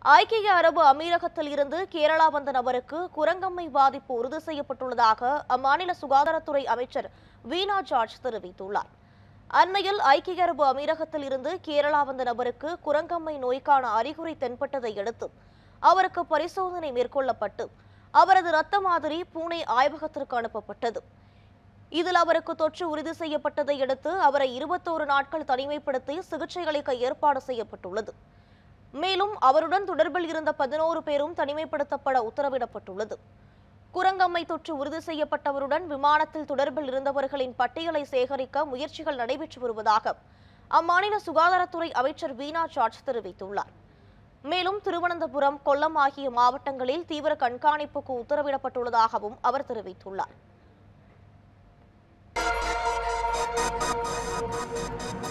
ஐக்கிய அரபு அமீரகத்தில் இருந்து கேரளா வந்த நபருக்கு குரங்கம்மை பாதிப்பு உறுதி செய்யப்பட்டுள்ளதாக அம்மாநில சுகாதாரத்துறை அமைச்சர் வீணா ஜார்ஜ் தெரிவித்துள்ளார் அண்மையில் ஐக்கிய அரபு அமீரகத்தில் இருந்து கேரளா வந்த நபருக்கு குரங்கம்மை நோய்க்கான அறிகுறி தென்பட்டதை அடுத்து அவருக்கு பரிசோதனை மேற்கொள்ளப்பட்டு அவரது இரத்த மாதிரி பூனே ஆய்வகத்திற்கு அனுப்பப்பட்டது இதில் அவருக்கு தொற்று உறுதி செய்யப்பட்டதை அடுத்து அவரை இருபத்தோரு நாட்கள் தனிமைப்படுத்தி சிகிச்சை அளிக்க ஏற்பாடு செய்யப்பட்டுள்ளது மேலும் அவருடன் தொடர்பில் இருந்த பதினோரு பேரும் தனிமைப்படுத்தப்பட உத்தரவிடப்பட்டுள்ளது குரங்கம்மை தொற்று உறுதி செய்யப்பட்டவருடன் விமானத்தில் தொடர்பில் இருந்தவர்களின் பட்டியலை சேகரிக்க முயற்சிகள் நடைபெற்று வருவதாக அம்மாநில சுகாதாரத்துறை அமைச்சர் வீணா ஜார்ஜ் தெரிவித்துள்ளார் மேலும் திருவனந்தபுரம் கொல்லம் ஆகிய மாவட்டங்களில் தீவிர கண்காணிப்புக்கு உத்தரவிடப்பட்டுள்ளதாகவும் அவர் தெரிவித்துள்ளார்